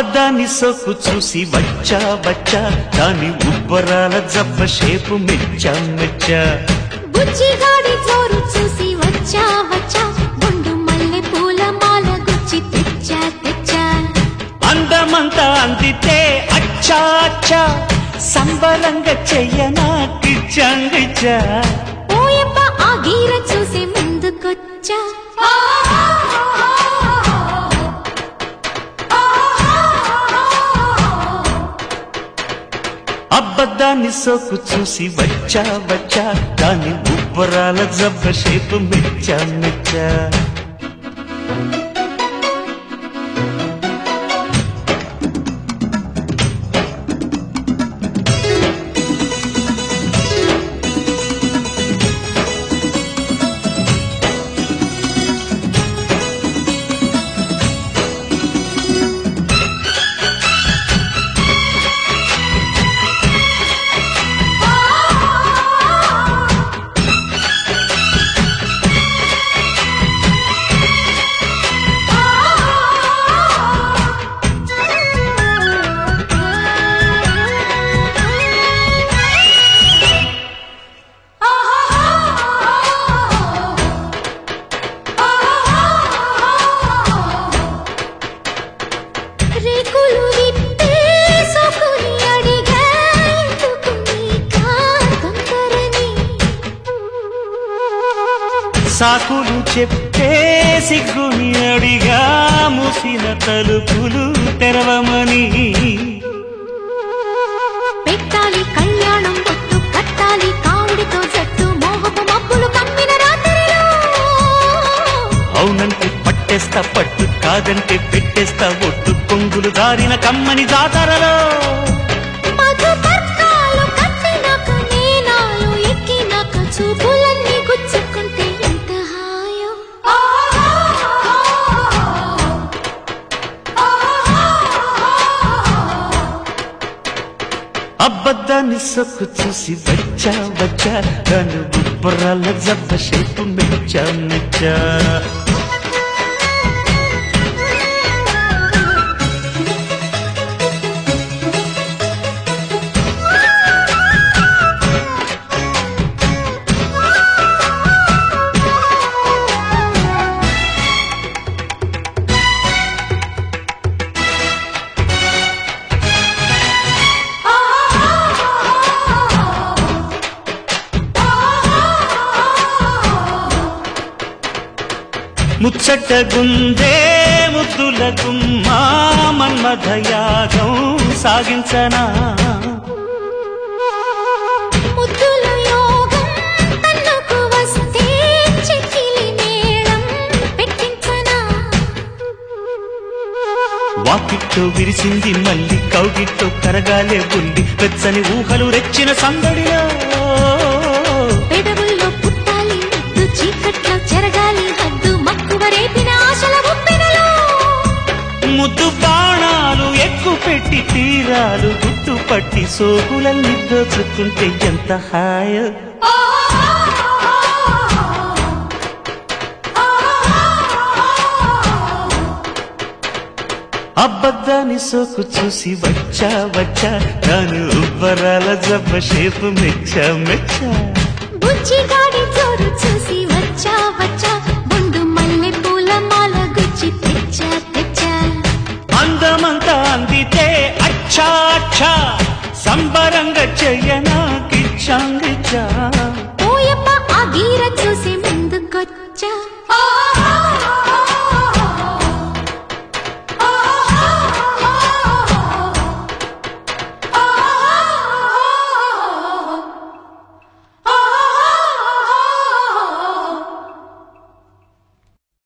అబద్ధాన్ని సోకు చూసి వచ్చా వచ్చా దాని ఉబ్బరాల జబ్బ షేపు మెచ్చా మెచ్చా బుజ్జిగాడి జోరు చూసి వచ్చా వచ్చా గుండు మల్లె పూల మాల గుచ్చి తెచ్చా తెచ్చా అందమంతా అందితే అచ్చా అచ్చా సంబరంగా చెయ్యనా కిచ్చంగిచ్చా ఓయప్ప ఆ గీర చూసి ముందుకొచ్చా అబద్ధాన్ని సోకు చూసి వచ్చా వచ్చా దాని ఉబ్బరాల జబ్బ షేపు మెచ్చా మెచ్చా రేకులు విప్పే సోకుని అడిగా ఎందుకు నీకా తొందరని సాకులు చెప్పే సిగ్గుని అడిగా మూసిన తలుపులు తెరవమని పెట్టాలి కళ్యాణం బొట్టు కట్టాలి కావుడితో జట్టు మోహపు మబ్బులు కమ్మిన రాత్రిలో అవునంటే పట్టేస్తా పట్టు కాదంటే పెట్టేస్తా ఒట్టు కొంగులు దారిన కమ్మని జాతరలో మధుపర్కాలు కట్టినాక నేనాలు ఎక్కినాక చూపులన్నీ గుచ్చుకుంటే ఎంత హాయో అబద్ధాన్ని సొక్కు చూసి వచ్చా వచ్చా దాని ఉబ్బరాల జబ్బ షేపు మెచ్చా మెచ్చా ముచ్చట గుందే ముద్దుల గుమ్మా మన్మథ యాగం సాగించనా ముద్దుల యోగం తన్నుకు వస్తే చెక్కిలి మేళం పెట్టించనా వాకిట్లో విరిసింది మళ్ళీ కౌగిట్లో కరగాలే ఉంది వెచ్చని ఊహలు రెచ్చిన సందడిలో పెదవుల్లో పుట్టాలి ముద్దు చీకట్లో చెరగాలి హద్దు మక్కువ రేపిన ఆశల ఉప్పెనలో ముద్దు బాణాలు ఎక్కు పెట్టి తీరాలు గుట్టు పట్టి సోకులన్నీ దోచుకుంటే ఎంత హాయో అబద్ధాన్ని సోకు చూసి వచ్చా వచ్చా దాని ఉబ్బరాల జబ్బ షేపు మెచ్చా మెచ్చా బుజ్జిగాడి జోరు చూసి వచ్చా వచ్చా